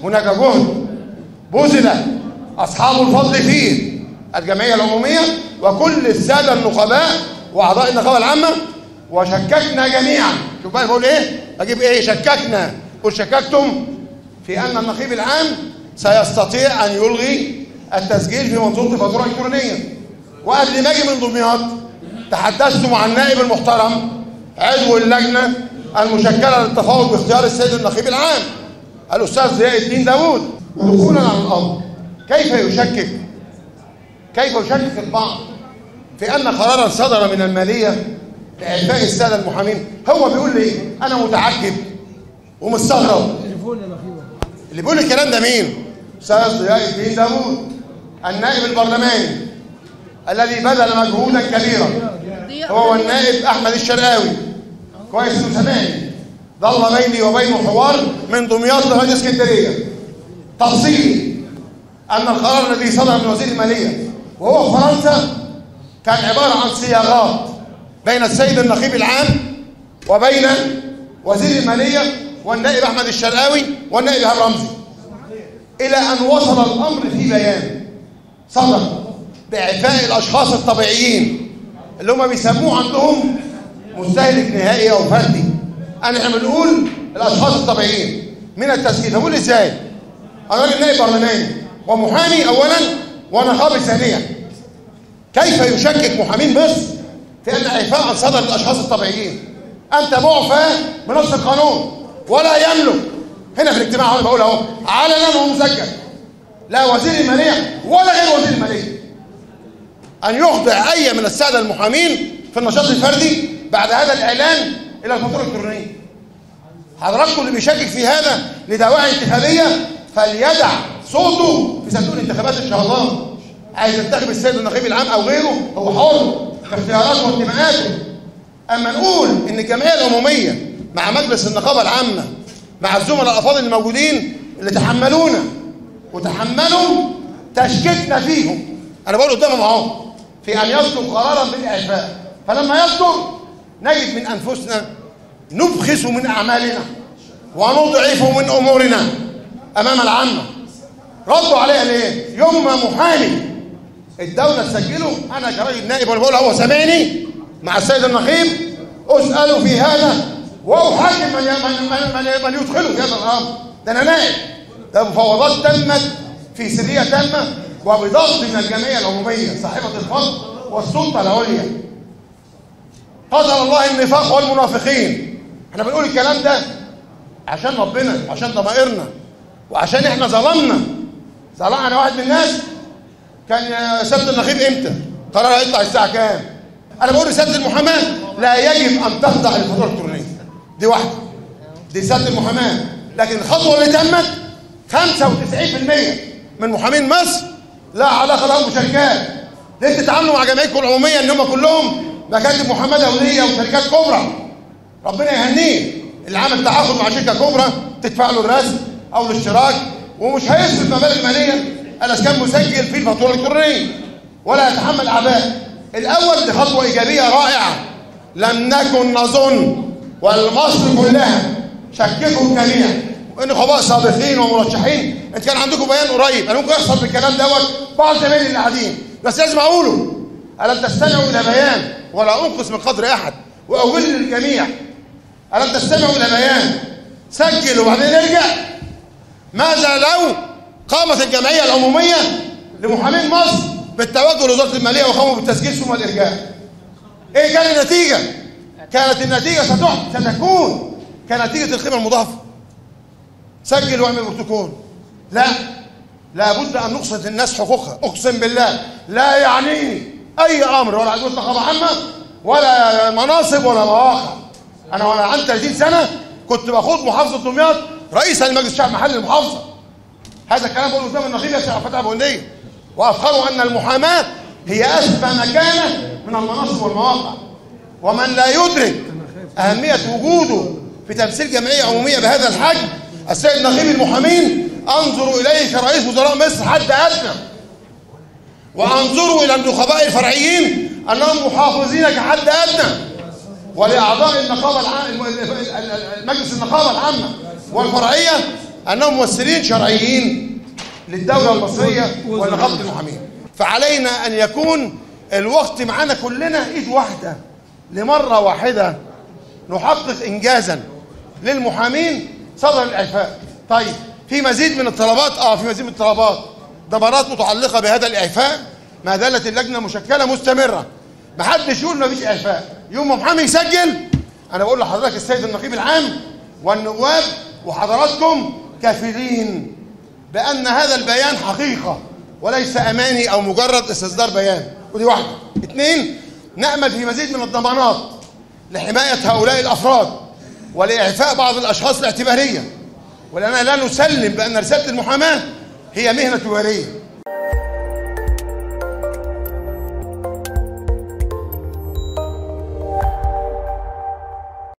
هناك جهد بذل أصحاب الفضل فيه الجمعية العمومية وكل السادة النقباء وأعضاء النقابة العامة وشككنا جميعا شوف بقى بقول إيه أجيب إيه شككنا قل شككتم في أن النقيب العام سيستطيع أن يلغي التسجيل في منظومة الفاتورة الإلكترونية وقبل ما أجي من دمياط تحدثت مع النائب المحترم عضو اللجنة المشكلة للتفاوض باختيار السيد النقيب العام الأستاذ ضياء الدين داوود دخولا على الأمر كيف يشكك كيف يشكك البعض في أن قرارا صدر من المالية لإعفاء السادة المحامين هو بيقول لي أنا متعجب ومستغرب اللي بيقول الكلام ده مين؟ أستاذ ضياء الدين داوود النائب البرلماني الذي بذل مجهودا كبيرا هو والنائب أحمد الشرقاوي كويس انه سامعني ظل بيني وبينه حوار من دمياط لغايه اسكندريه تفصيلي ان القرار الذي صدر من وزير الماليه وهو في فرنسا كان عباره عن صياغات بين السيد النقيب العام وبين وزير الماليه والنائب احمد الشرقاوي والنائب ايهاب رمزي الى ان وصل الامر في بيان صدر باعفاء الاشخاص الطبيعيين اللي هم بيسموه عندهم مستهلك نهائي او فردي انا احنا بنقول الاشخاص الطبيعيين من التسجيل بقول ازاي انا راجل نائب برلماني ومحامي اولا ونقابي ثانيا كيف يشكك محامين مصر في ان اعفاء صدر للاشخاص الطبيعيين انت معفى بنص القانون ولا يملك هنا في الاجتماع انا بقول اهو علنا ومسجل لا وزير الماليه ولا غير وزير الماليه ان يخضع اي من الساده المحامين في النشاط الفردي بعد هذا الاعلان الى الفاتوره الالكترونيه حضراتكم اللي بيشكك في هذا لدواعي انتخابيه فليدع صوته في صندوق الانتخابات ان شاء الله عايز ينتخب السيد النقيب العام او غيره هو حر في اختياراته وانتماءاته اما نقول ان الجمعيه العموميه مع مجلس النقابه العامه مع الزملاء الافاضل الموجودين اللي تحملونا وتحملوا تشكيكنا فيهم انا بقول قدامهم اهو في ان يصدر قرارا بالاعفاء فلما يصدر نجد من انفسنا نبخس من اعمالنا ونضعف من امورنا امام العامه ردوا عليها ليه؟ يوم ما محامي الدوله تسجله انا كراجل نائب وانا بقول هو سامعني مع السيد النقيب اساله في هذا واحاكم من من من, من, من يدخله في هذا الامر ده انا نائب ده مفاوضات تمت في سريه تامه وبضغط من الجمعيه العموميه صاحبه الفضل والسلطه العليا قدر الله النفاق والمنافقين احنا بنقول الكلام ده عشان ربنا وعشان ضمائرنا وعشان احنا ظلمنا ظلمنا انا واحد من الناس كان يا سياده النقيب امتى قرار هيطلع الساعه كام انا بقول لسياده المحاماه لا يجب ان تخضع للفاتوره الالكترونيه دي واحده دي سياده المحاماه لكن الخطوه اللي تمت 95% من محامين مصر لا علاقه لهم بشركات ليه تتعاملوا مع جمعيتكم العموميه ان هم كلهم مكاتب محاماه دوليه وشركات كبرى ربنا يهنيه اللي عمل تعاقد مع شركه كبرى تدفع له الرسم او الاشتراك ومش هيصرف مبالغ ماليه الا كان مسجل في الفاتوره الالكترونيه ولا يتحمل اعباء الاول دي خطوه ايجابيه رائعه لم نكن نظن والمصر كلها شككوا الجميع وان خبراء سابقين ومرشحين انت كان عندكم بيان قريب انا ممكن يحصل بالكلام دوت بعض زمايلي اللي قاعدين بس لازم اقوله الم تستمعوا الى بيان ولا انقص من قدر احد واقول للجميع الم تستمعوا الى بيان سجل وبعدين ارجع ماذا لو قامت الجمعيه العموميه لمحامين مصر بالتوجه لوزاره الماليه وقاموا بالتسجيل ثم الارجاء ايه كانت النتيجه كانت النتيجه ستكون كنتيجه القيمه المضافه سجل واعمل بروتوكول لا لابد ان نقصد الناس حقوقها اقسم بالله لا يعنيني اي امر ولا عدوة نقابه عامه ولا مناصب ولا مواقع انا وانا عندي 30 سنه كنت بخوض محافظه دمياط رئيسا لمجلس الشعب محلي المحافظه هذا الكلام بقوله قدام النقيب ياسر فتحي ابو هنديه وافخروا ان المحاماه هي اسفى مكانه من المناصب والمواقع ومن لا يدرك اهميه وجوده في تمثيل جمعيه عموميه بهذا الحجم السيد نقيب المحامين انظروا اليه كرئيس وزراء مصر حد ادنى وانظروا الى النقباء الفرعيين انهم محافظين كحد ادنى ولاعضاء النقابه العامه مجلس النقابه العامه والفرعيه انهم ممثلين شرعيين للدوله المصريه ولنقابه المحامين فعلينا ان يكون الوقت معانا كلنا ايد واحده لمره واحده نحقق انجازا للمحامين صدر الاعفاء طيب في مزيد من الطلبات اه في مزيد من الطلبات ضمانات متعلقه بهذا الاعفاء ما زالت اللجنه مشكله مستمره ما حدش يقول ما فيش اعفاء يوم ما محامي يسجل انا بقول لحضرتك السيد النقيب العام والنواب وحضراتكم كافلين بان هذا البيان حقيقه وليس اماني او مجرد استصدار بيان ودي واحده اثنين نامل في مزيد من الضمانات لحمايه هؤلاء الافراد ولاعفاء بعض الاشخاص الاعتباريه ولاننا لا نسلم بان رساله المحاماه هي مهنه تجاريه